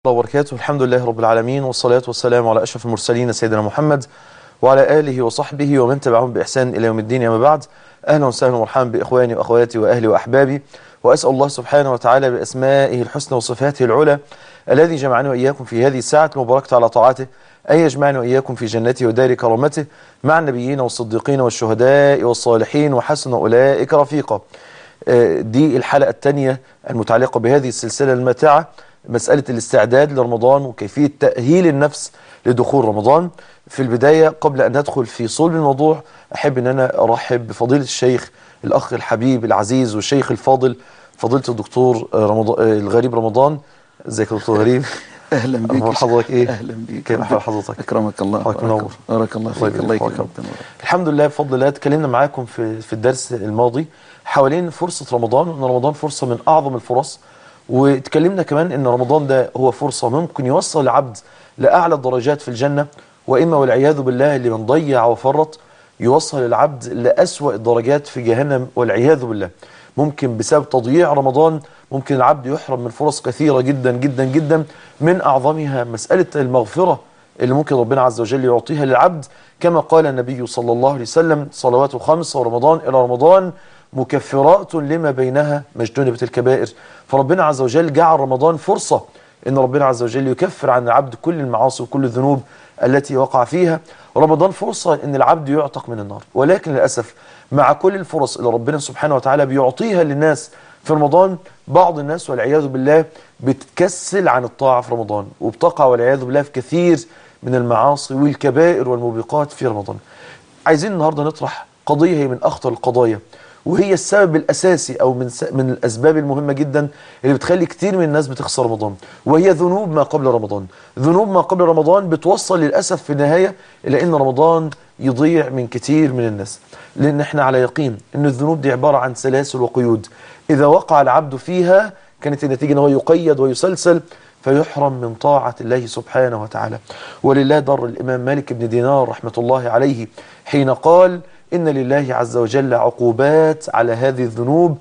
الله وبركاته الحمد لله رب العالمين والصلاة والسلام على أشرف المرسلين سيدنا محمد وعلى آله وصحبه ومن تبعهم بإحسان إلى يوم الدين أما بعد أهلا وسهلا ومرحبا بإخواني وأخواتي وأهلي وأحبابي وأسأل الله سبحانه وتعالى بأسمائه الحسنى وصفاته العلى الذي جمعنا وإياكم في هذه الساعة المباركة على طاعته أن يجمعنا وإياكم في جنته ودار كرامته مع النبيين والصديقين والشهداء والصالحين وحسن أولئك رفيقا دي الحلقة الثانية المتعلقة بهذه السلسلة الماتعة مسألة الاستعداد لرمضان وكيفية تأهيل النفس لدخول رمضان في البداية قبل أن ندخل في صلب الموضوع أحب أن أنا أرحب بفضيلة الشيخ الأخ الحبيب العزيز والشيخ الفاضل فضيلة الدكتور رمضان الغريب رمضان ازيك يا دكتور غريب اهلا بيك اخبار حضرتك ايه اهلا بيك كيف حال حضرتك اكرمك الله حضرتك منور بارك الله فيك الله يبارك يكرمك فيك. الحمد لله بفضل الله اتكلمنا معاكم في في الدرس الماضي حوالين فرصة رمضان وان رمضان فرصة من اعظم الفرص واتكلمنا كمان ان رمضان ده هو فرصة ممكن يوصل العبد لاعلى الدرجات في الجنة واما والعياذ بالله اللي من ضيع وفرط يوصل العبد لأسوأ الدرجات في جهنم والعياذ بالله ممكن بسبب تضييع رمضان ممكن العبد يحرم من فرص كثيرة جدا جدا جدا من أعظمها مسألة المغفرة اللي ممكن ربنا عز وجل يعطيها للعبد كما قال النبي صلى الله عليه وسلم صلوات خمس ورمضان إلى رمضان مكفرات لما بينها مجتنبة الكبائر فربنا عز وجل جعل رمضان فرصة ان ربنا عز وجل يكفر عن العبد كل المعاصي وكل الذنوب التي وقع فيها رمضان فرصة ان العبد يعتق من النار ولكن للأسف مع كل الفرص اللي ربنا سبحانه وتعالى بيعطيها للناس في رمضان بعض الناس والعياذ بالله بتكسل عن الطاعة في رمضان وبتقع والعياذ بالله في كثير من المعاصي والكبائر والموبقات في رمضان عايزين النهاردة نطرح قضية هي من أخطر القضايا وهي السبب الأساسي أو من س... من الأسباب المهمة جدا اللي بتخلي كتير من الناس بتخسر رمضان وهي ذنوب ما قبل رمضان ذنوب ما قبل رمضان بتوصل للأسف في النهاية إلى أن رمضان يضيع من كتير من الناس لأن احنا على يقين أن الذنوب دي عبارة عن سلاسل وقيود إذا وقع العبد فيها كانت النتيجة أنه يقيد ويسلسل فيحرم من طاعة الله سبحانه وتعالى ولله در الإمام مالك بن دينار رحمة الله عليه حين قال إن لله عز وجل عقوبات على هذه الذنوب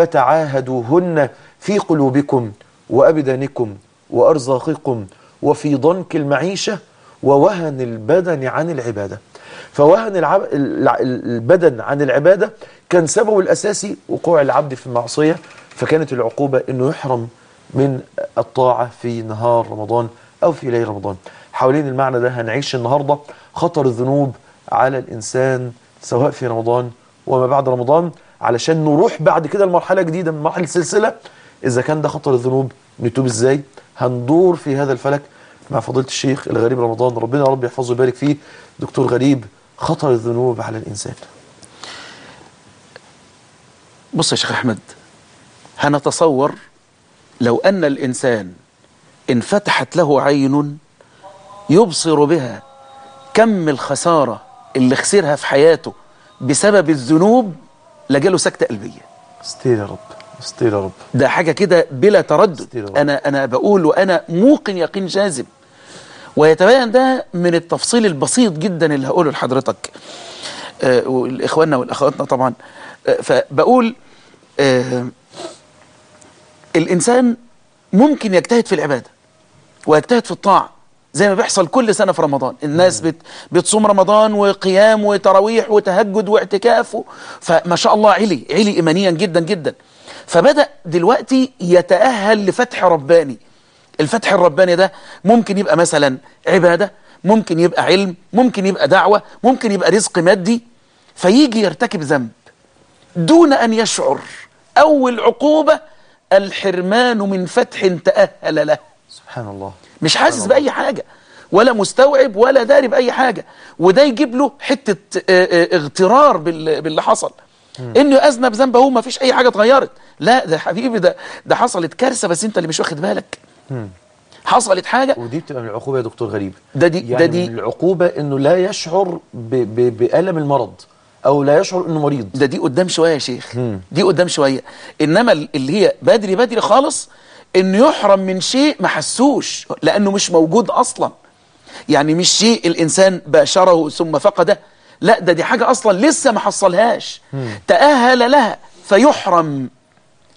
فتعاهدوهن في قلوبكم وأبدانكم وأرزاقكم وفي ضنك المعيشة ووهن البدن عن العبادة فوهن العب... الع- البدن عن العبادة كان سببه الأساسي وقوع العبد في المعصية فكانت العقوبة أنه يحرم من الطاعة في نهار رمضان أو في ليل رمضان حوالين المعنى ده هنعيش النهاردة خطر الذنوب على الإنسان سواء في رمضان وما بعد رمضان علشان نروح بعد كده لمرحلة جديدة من مراحل السلسلة إذا كان ده خطر الذنوب نتوب إزاي هندور في هذا الفلك مع فضيلة الشيخ الغريب رمضان ربنا يا رب يحفظه ويبارك فيه دكتور غريب خطر الذنوب على الإنسان بص يا شيخ احمد هنتصور لو ان الانسان انفتحت له عين يبصر بها كم الخسارة اللي خسرها في حياته بسبب الذنوب لجاله سكتة قلبية استير يا رب استير يا رب ده حاجة كده بلا تردد استير. أنا أنا بقول وأنا موقن يقين جازم ويتبين ده من التفصيل البسيط جدا اللي هقوله لحضرتك آه، والإخواننا والأخواتنا طبعا آه، فبقول آه، الإنسان ممكن يجتهد في العبادة ويجتهد في الطاعة زي ما بيحصل كل سنة في رمضان الناس بت بتصوم رمضان وقيام وتراويح وتهجد واعتكاف و- فما شاء الله علي علي إيمانيا جدا جدا فبدأ دلوقتي يتأهل لفتح رباني الفتح الرباني ده ممكن يبقى مثلا عبادة ممكن يبقى علم ممكن يبقى دعوة ممكن يبقى رزق مادي فيجي يرتكب ذنب دون أن يشعر أول عقوبة الحرمان من فتح تأهل له سبحان الله مش حاسس بأي حاجة ولا مستوعب ولا داري بأي حاجة وده يجيب له حتة آه، آه، اغترار بال- باللي حصل انه اذنب ذنب هو ما فيش اي حاجة اتغيرت لا ده حبيبي ده ده حصلت كارثة بس انت اللي مش واخد بالك حصلت حاجة ودي بتبقى من العقوبة يا دكتور غريب ده دي يعني ده دي من العقوبة انه لا يشعر ب... ب... بألم المرض او لا يشعر انه مريض ده دي قدام شوية يا شيخ دي قدام شوية إنما ال- اللي هي بدري بدري خالص إنه يحرم من شيء ما حسوش لأنه مش موجود أصلا يعني مش شيء الإنسان باشره ثم فقده لا ده دي حاجة أصلا لسه ما حصلهاش تأهل لها فيحرم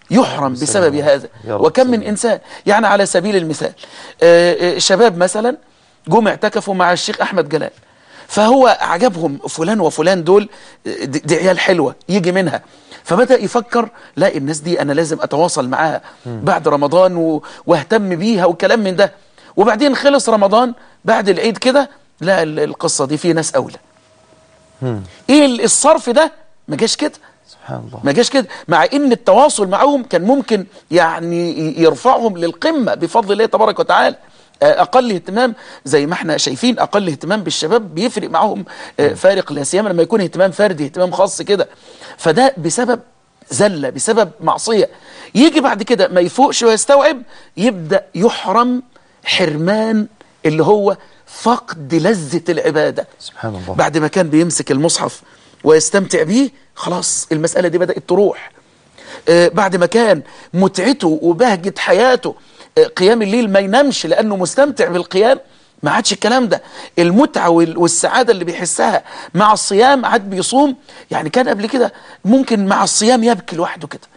يحرم بسبب هذا يا رب وكم من سلم. إنسان يعني على سبيل المثال آه، آه، شباب مثلا جم اعتكفوا مع الشيخ أحمد جلال فهو عجبهم فلان وفلان دول آه، دي, دي عيال حلوة يجي منها فبدأ يفكر لا الناس دي أنا لازم أتواصل معاها بعد رمضان و- واهتم بيها وكلام من ده وبعدين خلص رمضان بعد العيد كده لا ال- القصة دي في ناس أولى مم. ايه ال- الصرف ده ما جاش كده سبحان الله ما جاش كده مع ان التواصل معهم كان ممكن يعني ي- يرفعهم للقمه بفضل الله تبارك وتعالى آه، اقل اهتمام زي ما احنا شايفين اقل اهتمام بالشباب بيفرق معاهم آه، فارق لا سيما لما يكون اهتمام فردي اهتمام خاص كده فده بسبب زله بسبب معصيه يجي بعد كده ما يفوقش ويستوعب يبدا يحرم حرمان اللي هو فقد لذه العباده سبحان الله بعد ما كان بيمسك المصحف ويستمتع بيه خلاص المسألة دي بدأت تروح آه، بعد ما كان متعته وبهجة حياته آه، قيام الليل ما ينامش لأنه مستمتع بالقيام ما عادش الكلام ده المتعة وال- والسعادة اللي بيحسها مع الصيام عاد بيصوم يعني كان قبل كده ممكن مع الصيام يبكي لوحده كده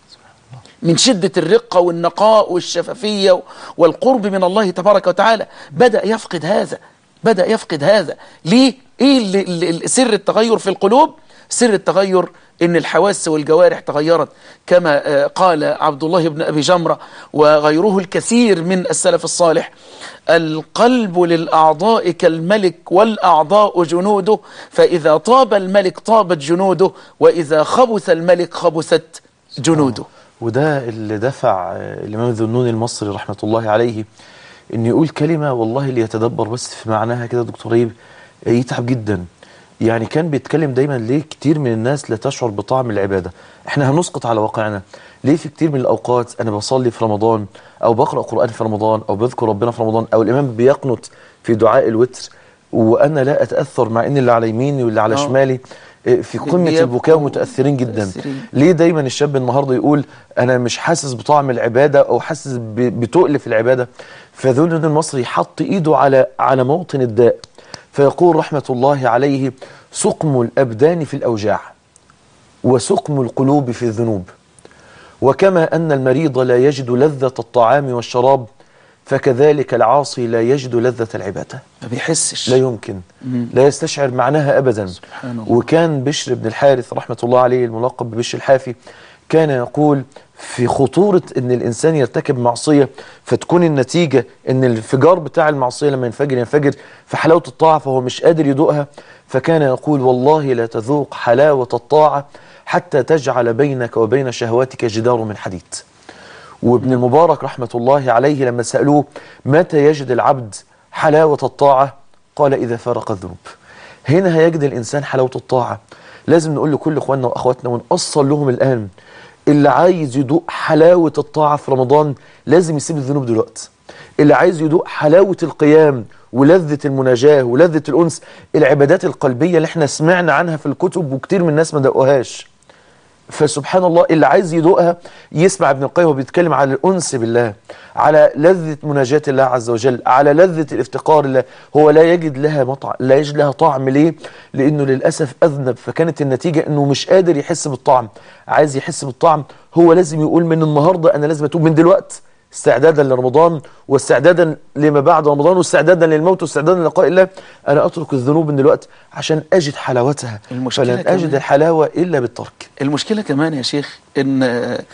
من شدة الرقة والنقاء والشفافية والقرب من الله تبارك وتعالى بدأ يفقد هذا بدأ يفقد هذا ليه؟ إيه اللي اللي اللي سر التغير في القلوب؟ سر التغير إن الحواس والجوارح تغيرت كما آه، قال عبد الله بن أبي جمرة وغيره الكثير من السلف الصالح القلب للأعضاء كالملك والأعضاء جنوده فإذا طاب الملك طابت جنوده وإذا خبث الملك خبثت جنوده وده اللي دفع آه، الإمام الذنون المصري رحمة الله عليه إن يقول كلمة والله اللي يتدبر بس في معناها كده دكتور ريب آه، يتعب جدا يعني كان بيتكلم دايما ليه كتير من الناس لا تشعر بطعم العبادة احنا هنسقط على واقعنا ليه في كتير من الأوقات أنا بصلي في رمضان أو بقرأ قرآن في رمضان أو بذكر ربنا في رمضان أو الإمام بيقنط في دعاء الوتر وأنا لا أتأثر مع إن اللي على يميني واللي على آه. شمالي آه، في قمة بيبقوا البكاء ومتأثرين جدا متأثرين. ليه دايما الشاب النهارده يقول انا مش حاسس بطعم العباده او حاسس ب- بتقل في العباده فذو النون المصري حط ايده على على موطن الداء فيقول رحمه الله عليه سقم الابدان في الاوجاع وسقم القلوب في الذنوب وكما ان المريض لا يجد لذه الطعام والشراب فكذلك العاصي لا يجد لذه العباده ما بيحسش لا يمكن لا يستشعر معناها ابدا سبحان الله. وكان بشر بن الحارث رحمه الله عليه الملقب ببشر الحافي كان يقول في خطورة ان الانسان يرتكب معصية فتكون النتيجة ان الانفجار بتاع المعصية لما ينفجر ينفجر في حلاوة الطاعة فهو مش قادر يذوقها فكان يقول والله لا تذوق حلاوة الطاعة حتى تجعل بينك وبين شهواتك جدار من حديد وابن المبارك رحمة الله عليه لما سألوه متى يجد العبد حلاوة الطاعة قال إذا فرق الذنوب هنا هيجد الإنسان حلاوة الطاعة لازم نقول لكل إخواننا وأخواتنا ونأصل لهم الآن اللي عايز يدوق حلاوة الطاعة في رمضان لازم يسيب الذنوب دلوقتي اللي عايز يدوق حلاوة القيام ولذة المناجاة ولذة الأنس العبادات القلبية اللي احنا سمعنا عنها في الكتب وكتير من الناس ما دقوهاش فسبحان الله اللي عايز يدوقها يسمع ابن القيم وهو بيتكلم على الأنس بالله على لذة مناجاة الله عز وجل على لذة الافتقار لله هو لا يجد لها مطعم لا يجد لها طعم ليه لأنه للأسف أذنب فكانت النتيجة أنه مش قادر يحس بالطعم عايز يحس بالطعم هو لازم يقول من النهاردة أنا لازم أتوب من دلوقتي استعدادا لرمضان واستعدادا لما بعد رمضان واستعدادا للموت واستعدادا للقاء الله انا اترك الذنوب من دلوقتي عشان اجد حلاوتها المشكلة فلن كمان- اجد الحلاوه الا بالترك المشكلة كمان يا شيخ إن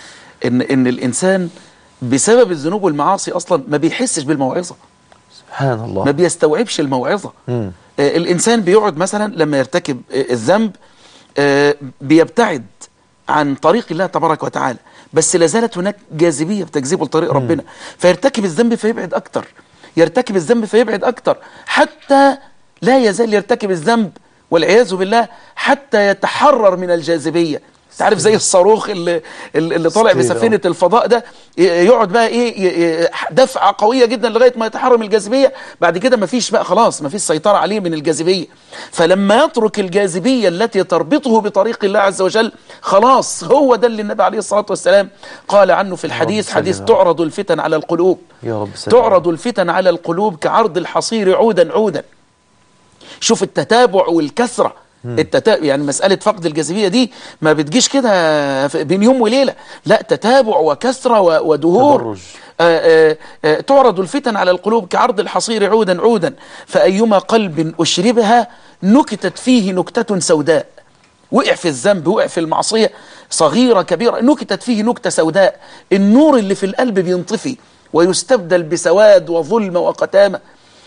إن إن الإنسان بسبب الذنوب والمعاصي أصلا ما بيحسش بالموعظة سبحان الله ما بيستوعبش الموعظة مم. آه، الإنسان بيقعد مثلا لما يرتكب آه، الذنب آه، بيبتعد عن طريق الله تبارك وتعالى بس لا زالت هناك جاذبية بتجذبه لطريق ربنا فيرتكب الذنب فيبعد أكتر يرتكب الذنب فيبعد أكتر حتى لا يزال يرتكب الذنب والعياذ بالله حتى يتحرر من الجاذبية تعرف زي الصاروخ اللي اللي طالع ستيل، بسفينه الفضاء ده ي- يقعد بقى ايه ي- ي- دفعه قويه جدا لغايه ما يتحرر من الجاذبيه بعد كده مفيش بقى خلاص مفيش سيطره عليه من الجاذبيه فلما يترك الجاذبيه التي تربطه بطريق الله عز وجل خلاص هو ده اللي النبي عليه الصلاه والسلام قال عنه في الحديث سلم حديث يا رب. تعرض الفتن على القلوب يا رب سلام تعرض الفتن على القلوب كعرض الحصير عودا عودا شوف التتابع والكثرة التتا... يعني مسألة فقد الجاذبية دي ما بتجيش كده في- بين يوم وليلة لا تتابع وكثرة و... ودهور تدرج. آه، آه، آه، تعرض الفتن على القلوب كعرض الحصير عودا عودا فأيما قلب أشربها نكتت فيه نكتة سوداء وقع في الذنب وقع في المعصية صغيرة كبيرة نكتت فيه نكتة سوداء النور اللي في القلب بينطفي ويستبدل بسواد وظلم وقتامة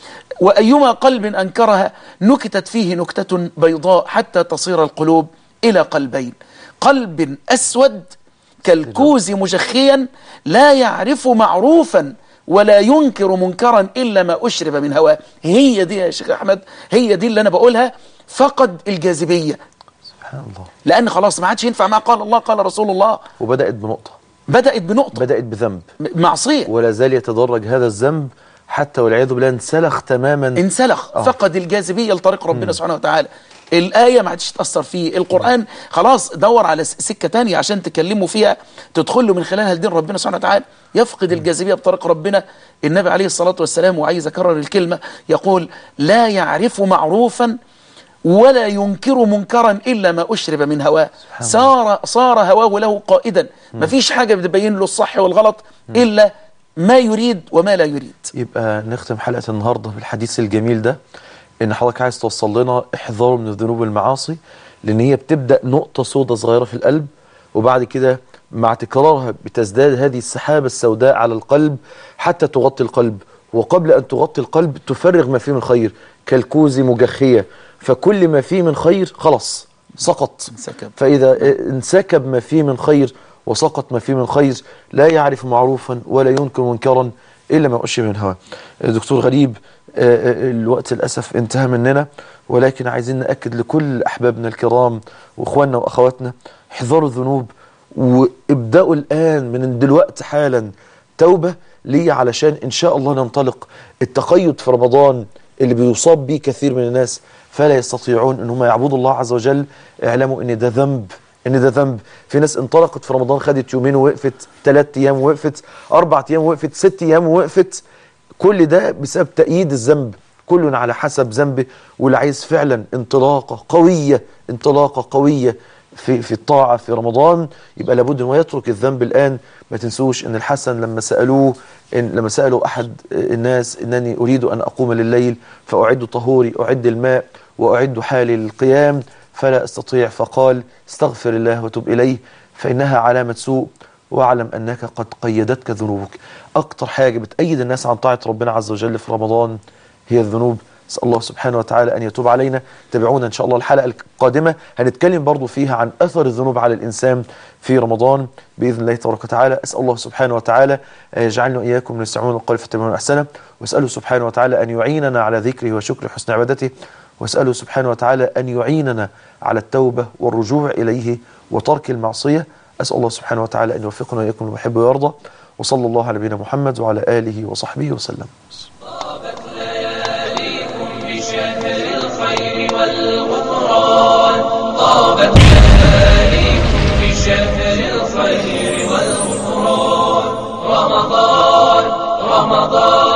وأيما قلب أنكرها نكتت فيه نكتة بيضاء حتى تصير القلوب إلى قلبين قلب أسود كالكوز مجخيا لا يعرف معروفا ولا ينكر منكرا إلا ما أشرب من هواه هي دي يا شيخ أحمد هي دي اللي أنا بقولها فقد الجاذبية سبحان الله لأن خلاص ما عادش ينفع ما قال الله قال رسول الله وبدأت بنقطة بدأت بنقطة بدأت بذنب معصية ولا زال يتدرج هذا الذنب حتى والعياذ بالله انسلخ تماما انسلخ آه. فقد الجاذبيه لطريق ربنا سبحانه وتعالى الآية ما عادش تأثر فيه القرآن خلاص دور على س- سكة تانية عشان تكلموا فيها تدخلوا من خلالها لدين ربنا سبحانه وتعالى يفقد الجاذبية بطريق ربنا النبي عليه الصلاة والسلام وعايز أكرر الكلمة يقول لا يعرف معروفا ولا ينكر منكرا إلا ما أشرب من هواه صار صار هواه له قائدا ما فيش حاجة بتبين له الصح والغلط إلا ما يريد وما لا يريد يبقى نختم حلقة النهاردة بالحديث الجميل ده ان حضرتك عايز توصل لنا احذار من الذنوب والمعاصي لان هي بتبدأ نقطة سودة صغيرة في القلب وبعد كده مع تكرارها بتزداد هذه السحابة السوداء على القلب حتى تغطي القلب وقبل أن تغطي القلب تفرغ ما فيه من خير كالكوز مجخية فكل ما فيه من خير خلاص سقط انسكب. فإذا انسكب ما فيه من خير وسقط ما فيه من خير لا يعرف معروفا ولا ينكر منكرا إلا ما أشي من هواه دكتور غريب آه، آه، الوقت للأسف انتهى مننا ولكن عايزين نأكد لكل أحبابنا الكرام وإخواننا وأخواتنا احذروا الذنوب وابدأوا الآن من دلوقتي حالا توبة ليه علشان إن شاء الله ننطلق التقيد في رمضان اللي بيصاب به كثير من الناس فلا يستطيعون ان هم يعبدوا الله عز وجل اعلموا ان ده ذنب ان ده ذنب في ناس انطلقت في رمضان خدت يومين ووقفت ثلاث ايام ووقفت اربع ايام ووقفت ست ايام ووقفت كل ده بسبب تأييد الذنب كل على حسب ذنبه واللي عايز فعلا انطلاقة قوية انطلاقة قوية في في الطاعة في رمضان يبقى لابد انه يترك الذنب الآن ما تنسوش ان الحسن لما سألوه إن لما سألوا أحد الناس إنني أريد أن أقوم لليل فأعد طهوري أعد الماء وأعد حالي للقيام فلا أستطيع فقال استغفر الله وتب إليه فإنها علامة سوء واعلم أنك قد قيدتك ذنوبك أكتر حاجة بتأيد الناس عن طاعة ربنا عز وجل في رمضان هي الذنوب نسأل الله سبحانه وتعالى أن يتوب علينا تابعونا إن شاء الله الحلقة القادمة هنتكلم برضو فيها عن أثر الذنوب على الإنسان في رمضان بإذن الله تبارك وتعالى أسأل الله سبحانه وتعالى أن يجعلنا وإياكم من يستمعون القول فاتبعون أحسنه وأسأله سبحانه وتعالى أن يعيننا على ذكره وشكره وحسن عبادته وأسأله سبحانه وتعالى أن يعيننا على التوبة والرجوع إليه وترك المعصية أسأل الله سبحانه وتعالى أن يوفقنا وإياكم لما يحب ويرضى وصلى الله على نبينا محمد وعلى آله وصحبه وسلم بشهر الخير والغفران طابت لياليكم بشهر الخير والغفران رمضان رمضان